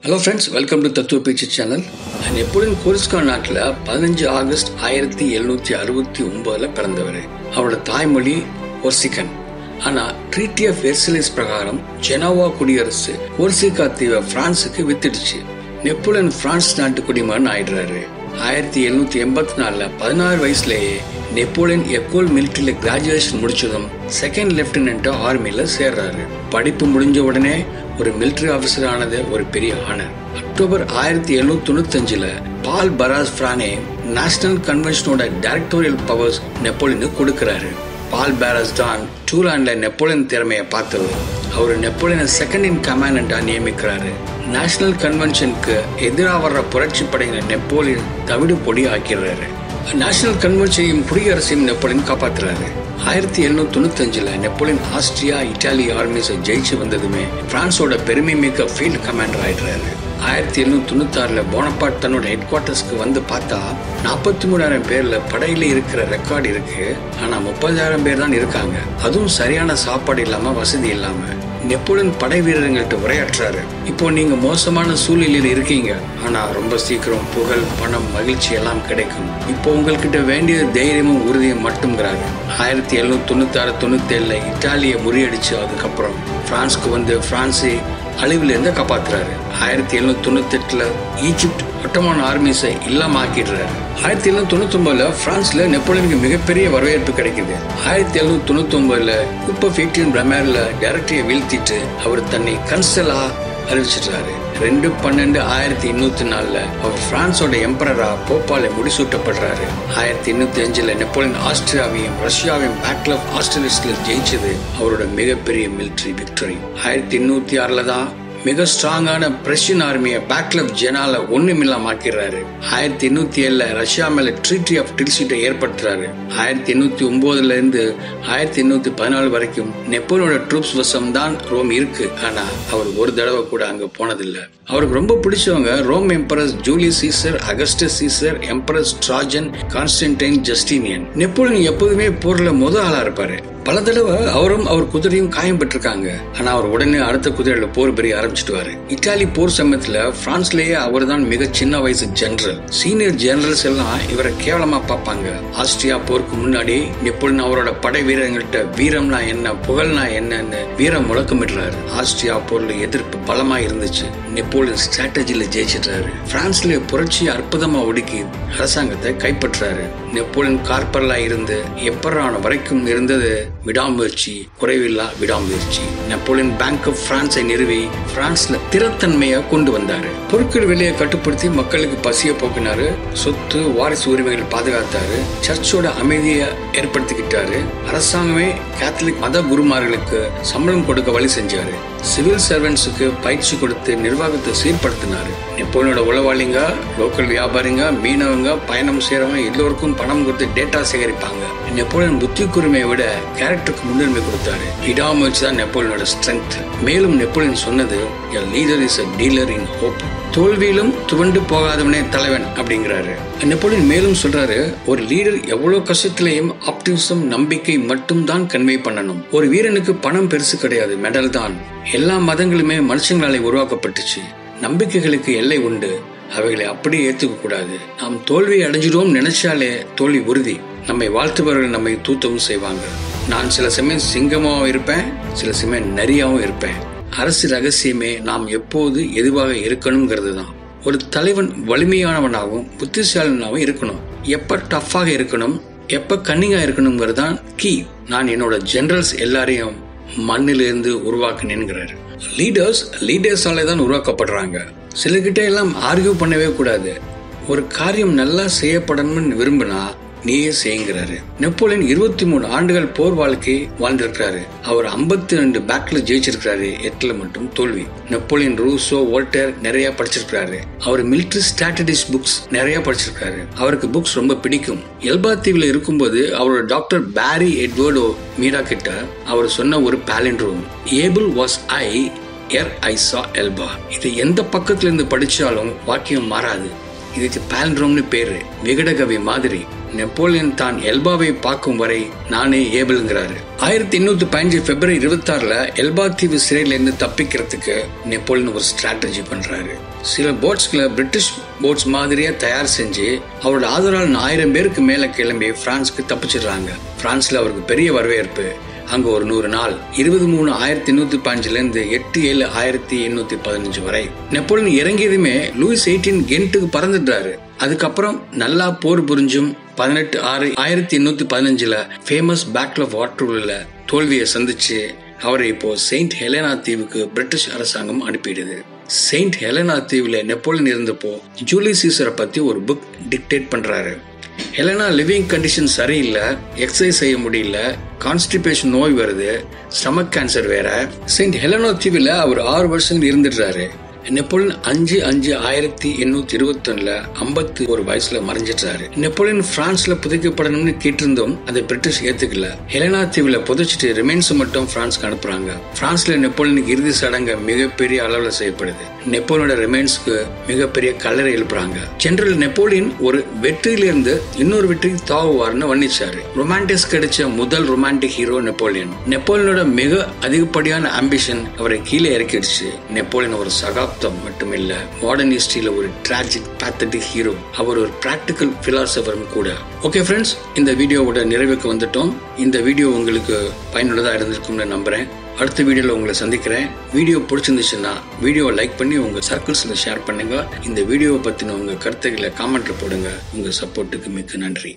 hello friends welcome to தத்துவ பேச்சு channel Napoleon கோரிஸ்கான் நாட்டில் பதினஞ்சு ஆகஸ்ட் ஆயிரத்தி எழுநூற்றி அறுபத்தி ஒன்பதில் பிறந்தவர் அவரோட தாய்மொழி ஒர்சிகன் ஆனால் ட்ரீட்டி ஆஃப் வெர்சிலிஸ் பிரகாரம் ஜெனோவா குடியரசு கோர்சிகா தீவை பிரான்ஸுக்கு வித்துடுச்சு நெப்போலியன் பிரான்ஸ் நாட்டு குடிமகன் ஆயிடுறாரு ஆயிரத்தி எழுநூத்தி எண்பத்தி நாலுல பதினாறு வயசுலேயே நெப்போலியன் எக்கோல் மிலிட்டரியில கிராஜுவேஷன் முடிச்சதும் செகண்ட் லெப்டினன்ட் ஆர்மியில சேர்றாரு படிப்பு முடிஞ்ச உடனே ஒரு மிலிட்டரி ஆபீசர் ஆனது ஒரு பெரிய ஆனர் அக்டோபர் ஆயிரத்தி எழுநூத்தி தொண்ணூத்தஞ்சுல பால் பராஸ் பிரானே நேஷனல் கன்வென்ஷனோட டைரக்டோரியல் பவர்ஸ் நெப்போலியனுக்கு கொடுக்கறாரு பால் பேரஸ் தான் டூலாண்ட்ல நெப்போலியன் திறமையை பார்த்தவர் அவர் நெப்போலியனை செகண்ட் இன் கமாண்டண்டா நியமிக்கிறாரு நேஷனல் கன்வென்ஷனுக்கு எதிராக வர்ற புரட்சி படையில நெப்போலியன் தவிடு பொடி ஆக்கிறாரு நேஷனல் கன்வென்ஷனையும் குடியரசையும் நெப்போலியன் காப்பாத்துறாரு ஆயிரத்தி எழுநூத்தி தொண்ணூத்தஞ்சுல நெப்போலியன் ஆஸ்திரியா இட்டாலி ஆர்மிஸை ஜெயிச்சு வந்ததுமே பிரான்ஸோட பெருமை மிக்க ஃபீல்டு கமாண்டர் ஆயிடுறாரு ஆயிரத்தி எழுநூத்தி தொண்ணூத்தி ஆறுல போனபாட் தன்னோட ஹெட் குவார்ட்டர்ஸ்க்கு வந்து பார்த்தா நாற்பத்தி மூணாயிரம் பேர்ல படையில இருக்கிற ரெக்கார்டு இருக்கு ஆனா முப்பதாயிரம் பேர் தான் இருக்காங்க அதுவும் சரியான சாப்பாடு இல்லாம வசதி இல்லாம நெப்போலியன் படை வீரர்கள்ட்ட உரையாற்றுறாரு இப்போ நீங்க மோசமான சூழ்நிலையில இருக்கீங்க ஆனா ரொம்ப சீக்கிரம் புகழ் பணம் மகிழ்ச்சி எல்லாம் கிடைக்கும் இப்போ உங்கள்கிட்ட வேண்டிய தைரியமும் உறுதியும் மட்டும்ங்கிறாரு ஆயிரத்தி எழுநூத்தி தொண்ணூத்தி ஆறு தொண்ணூத்தி ஏழுல இத்தாலியை முறியடிச்சு அதுக்கப்புறம் பிரான்ஸ்க்கு வந்து பிரான்ஸை அழிவுல இருந்து காப்பாத்துறாரு ஆயிரத்தி எழுநூத்தி தொண்ணூத்தி எட்டுல ஈஜிப்ட் ஒட்டமான ஆர்மிஸை இல்லாம ஆக்கிடுறாரு ஆயிரத்தி எழுநூத்தி தொண்ணூத்தி ஒன்பதுல பிரான்ஸ்ல நெப்போலியனுக்கு மிகப்பெரிய வரவேற்பு கிடைக்குது ஆயிரத்தி எழுநூத்தி தொண்ணூத்தி ஒன்பதுல குப்ப ஃபீக்டின் பிரமேர்ல டைரக்டரியை வீழ்த்திட்டு அவர் தன்னை கன்சலா அறிவிச்சிட்டாரு ரெண்டு பன்னெண்டு ஆயிரத்தி எண்ணூத்தி நாலுல அவர் பிரான்ஸோட எம்பரரா போப்பால முடிசூட்டப்படுறாரு ஆயிரத்தி எண்ணூத்தி அஞ்சுல நெப்போலியன் ஆஸ்திரியாவையும் ரஷ்யாவையும் பேட்டில் ஆஃப் ஆஸ்திரலிஸ்ல ஜெயிச்சது அவரோட மிகப்பெரிய மிலிட்டரி விக்டரி ஆயிரத்தி எண்ணூத்தி ஆறுல தான் மிக ஸ்ட்ராங்கான பிரஷியன் ஆர்மியை பேட்டில் ஆஃப் ஜெனால ஒண்ணுமில்லாம ஆக்கிடுறாரு ஆயிரத்தி எண்ணூத்தி ஏழுல ரஷ்யா மேல ட்ரீட்டி ஆஃப் டில்சீட்டை ஏற்படுத்துறாரு ஆயிரத்தி எண்ணூத்தி ஒன்பதுல இருந்து ஆயிரத்தி எண்ணூத்தி பதினாலு வரைக்கும் நெப்போலியோட ட்ரூப்ஸ் வசம் தான் ரோம் இருக்கு ஆனா அவர் ஒரு தடவை கூட அங்க போனதில்லை அவருக்கு ரொம்ப பிடிச்சவங்க Rome emperors Julius Caesar Augustus Caesar emperors Trajan Constantine Justinian Napoleon எப்போதுமே போர்ல முத ஆளா இருப்பாரு பல தடவை அவரும் அவர் குதிரையும் காயம் பெற்றிருக்காங்க ஆனா அவர் உடனே அடுத்த குதிரையில போர் பெரிய ஆரம்பிச்சிட்டுவாரு இத்தாலி போர் சமயத்துல பிரான்ஸ்லயே அவர் தான் மிக சின்ன வயசு ஜெனரல் சீனியர் ஜெனரல்ஸ் எல்லாம் இவரை கேவலமா பார்ப்பாங்க ஆஸ்திரியா போருக்கு முன்னாடி நெப்போலியன் அவரோட படை வீரர்கள்ட்ட வீரம்னா என்ன புகழ்னா என்னன்னு வீரம் முழக்கமிடுறாரு ஆஸ்திரியா போர்ல எதிர்ப்பு பலமா இருந்துச்சு நெப்போலியன் ஸ்ட்ராட்டஜில ஜெயிச்சிட்டாரு பிரான்ஸ்ல புரட்சி அற்புதமா ஒடுக்கி அரசாங்கத்தை கைப்பற்றாரு நெப்போலியன் கார்பரலா இருந்து எப்பரான வரைக்கும் இருந்தது விடாமுயற்சி குறைவில்லா விடாமுயற்சி நெப்போலியன் பேங்க் ஆஃப் பிரான்ஸை நிறுவி பிரான்ஸ்ல திறத்தன்மையை கொண்டு வந்தாரு பொருட்கள் விலையை கட்டுப்படுத்தி மக்களுக்கு பசிய போக்கினாரு சொத்து வாரிசு உரிமைகள் பாதுகாத்தாரு சர்ச்சோட அமைதியை ஏற்படுத்திக்கிட்டாரு அரசாங்கமே கேத்தலிக் மத குருமார்களுக்கு சம்பளம் கொடுக்க வழி செஞ்சாரு சிவில் சர்வன்ஸுக்கு பயிற்சி கொடுத்து நிர்வாகத்தை சீர்படுத்தினாரு நெப்போலியனோட உளவாளிங்க லோக்கல் வியாபாரிங்க மீனவங்க பயணம் செய்யறவங்க எல்லோருக்கும் பணம் கொடுத்து டேட்டா சேகரிப்பாங்க நெப்போலியன் புத்தி கூர்மையை விட கேரக்டருக்கு முன்னுரிமை கொடுத்தாரு விடாமுயற்சி தான் நெப்போலியனோட ஸ்ட்ரென்த் மேலும் நெப்போலியன் சொன்னது leader is a dealer in hope தோல்வியிலும் துவண்டு போகாதவனே தலைவன் அப்படிங்கிறாரு நெப்போலியன் மேலும் சொல்றாரு ஒரு லீடர் எவ்வளவு கஷ்டத்திலையும் ஆப்டிமிசம் நம்பிக்கை மட்டும் தான் கன்வே பண்ணணும் ஒரு வீரனுக்கு பணம் பெருசு கிடையாது மெடல் தான் எல்லா மதங்களுமே மனுஷங்களாலே உருவாக்கப்பட்டுச்சு நம்பிக்கைகளுக்கு எல்லை உண்டு அவைகளை அப்படியே ஏத்துக்க கூடாது நாம் தோல்வி அடைஞ்சிடுவோம் நினைச்சாலே தோல்வி உறுதி நம்மை வாழ்த்துபவர்கள் நம்மை தூத்தவும் செய்வாங்க நான் சில சமயம் சிங்கமாவும் இருப்பேன் சில சமயம் நரியாவும் இருப்பேன் அரசு ரகசியமே நாம் எப்போது எதுவாக இருக்கணுங்கிறது தான் ஒரு தலைவன் வலிமையானவனாகவும் புத்திசாலினாகவும் இருக்கணும் எப்ப டஃப்பாக இருக்கணும் எப்ப கன்னிங்கா இருக்கணுங்கிறது தான் கீ நான் என்னோட ஜெனரல்ஸ் எல்லாரையும் மண்ணிலிருந்து உருவாக்கினேங்கிறாரு லீடர்ஸ் லீடர்ஸாலே தான் உருவாக்கப்படுறாங்க சிலர்கிட்ட எல்லாம் ஆர்கியூ பண்ணவே கூடாது ஒரு காரியம் நல்லா செய்யப்படணும்னு விரும்பினா நீயே செய்யுங்கிறாரு நெப்போலியன் இருபத்தி மூணு ஆண்டுகள் போர் வாழ்க்கை வாழ்ந்திருக்கிறாரு அவர் ஐம்பத்தி ரெண்டு பேக்ல ஜெயிச்சிருக்கிறாரு எட்டுல மட்டும் தோல்வி நெப்போலியன் ரூசோ வோல்டர் நிறைய படிச்சிருக்காரு அவர் மிலிட்டரி ஸ்ட்ராட்டஜிஸ் புக்ஸ் நிறைய படிச்சிருக்காரு அவருக்கு புக்ஸ் ரொம்ப பிடிக்கும் எல்பா தீவுல இருக்கும்போது அவரோட டாக்டர் பேரி எட்வர்டோ மீரா கிட்ட அவர் சொன்ன ஒரு palindrome able was I ere I saw Elba இது எந்த பக்கத்துல இருந்து படிச்சாலும் வாக்கியம் மாறாது இதுக்கு பேலண்ட்ரோம்னு பேரு விகடகவி மாதிரி நெப்போலியன் தான் எல்பாவை பார்க்கும் வரை நானே ஏபிள்ங்கிறாரு ஆயிரத்தி எண்ணூத்தி பதினஞ்சு பிப்ரவரி இருபத்தி ஆறுல எல்பா தீவு சிறையில இருந்து தப்பிக்கிறதுக்கு நெப்போலியன் ஒரு ஸ்ட்ராட்டஜி பண்றாரு சில போட்ஸ்களை பிரிட்டிஷ் போட்ஸ் மாதிரியே தயார் செஞ்சு அவரோட ஆதரவாளன் ஆயிரம் பேருக்கு மேல கிளம்பி பிரான்ஸ்க்கு தப்பிச்சிடுறாங்க பிரான்ஸ்ல அவருக்கு பெரிய வரவேற்பு அங்க ஒரு நூறு நாள் இருபது மூணு ஆயிரத்தி எண்ணூத்தி பதினஞ்சுல இருந்து எட்டு ஏழு ஆயிரத்தி எண்ணூத்தி பதினஞ்சு வரை நெப்போலியன் இறங்கியதுமே லூயிஸ் எயிட்டின் கென்ட்டுக்கு பறந்துடுறாரு அதுக்கப்புறம் நல்லா போர் புரிஞ்சும் பதினெட்டு ஆறு ஆயிரத்தி எண்ணூத்தி பதினஞ்சுல ஃபேமஸ் பேட்டில் ஆஃப் வாட்டர்ல தோல்வியை சந்திச்சு அவரை இப்போ செயின்ட் ஹெலேனா தீவுக்கு பிரிட்டிஷ் அரசாங்கம் அனுப்பிடுது செயின்ட் ஹெலேனா தீவுல நெப்போலியன் இருந்தப்போ ஜூலி சீசரை பத்தி ஒரு புக் டிக்டேட் பண்றாரு ஹெலனா லிவிங் கண்டிஷன் சரியில்லை எக்ஸசைஸ் செய்ய முடியல கான்ஸ்டிபேஷன் நோய் வருது ஸ்டமக் கேன்சர் வேற செயின்ட் ஹெலனோ தீவில் அவர் ஆறு வருஷங்கள் இருந்துடுறாரு நெப்போலியன் அஞ்சு அஞ்சு ஆயிரத்தி எண்ணூத்தி இருபத்தி ஒண்ணுல ஐம்பத்தி ஒரு வயசுல மறைஞ்சிட்டாரு நெப்போலியன் பிரான்ஸ்ல புதைக்கப்படணும்னு கேட்டிருந்தோம் அதை பிரிட்டிஷ் ஏத்துக்கல ஹெலனா தீவுல புதைச்சிட்டு ரிமைன்ஸ் மட்டும் பிரான்ஸ்க்கு அனுப்புறாங்க பிரான்ஸ்ல நெப்போலியனுக்கு இறுதி சடங்கு மிகப்பெரிய அளவுல செய்யப்படுது நெப்போலியனோட ரிமைன்ஸ்க்கு மிகப்பெரிய கல்லறை எழுப்புறாங்க ஜெனரல் நெப்போலியன் ஒரு வெற்றியிலிருந்து இன்னொரு வெற்றிக்கு தாவுவார்னு வர்ணிச்சாரு ரொமான்டிக்ஸ் கிடைச்ச முதல் ரொமான்டிக் ஹீரோ நெப்போலியன் நெப்போலியனோட மிக அதிகப்படியான ஆம்பிஷன் அவரை கீழே இறக்கிடுச்சு நெப்போலியன் ஒரு சகாப்தம் மட்டுமில்ல மாடர்ன் ஹிஸ்டரியில ஒரு டிராஜிக் பேத்தட்டிக் ஹீரோ அவர் ஒரு பிராக்டிக்கல் பிலாசபரும் கூட ஓகே ஃப்ரெண்ட்ஸ் இந்த வீடியோவோட நிறைவுக்கு வந்துட்டோம் இந்த வீடியோ உங்களுக்கு பயனுள்ளதா இருந்திருக்கும்னு நம்புறேன் அடுத்த வீடியோவில் உங்களை சந்திக்கிறேன் வீடியோ பிடிச்சிருந்துச்சுன்னா வீடியோவை லைக் பண்ணி உங்கள் சர்க்கிள்ஸில் ஷேர் பண்ணுங்க இந்த வீடியோவை பற்றின உங்கள் கருத்துக்களை காமெண்ட்ல போடுங்க உங்கள் சப்போர்ட்டுக்கு மிக்க நன்றி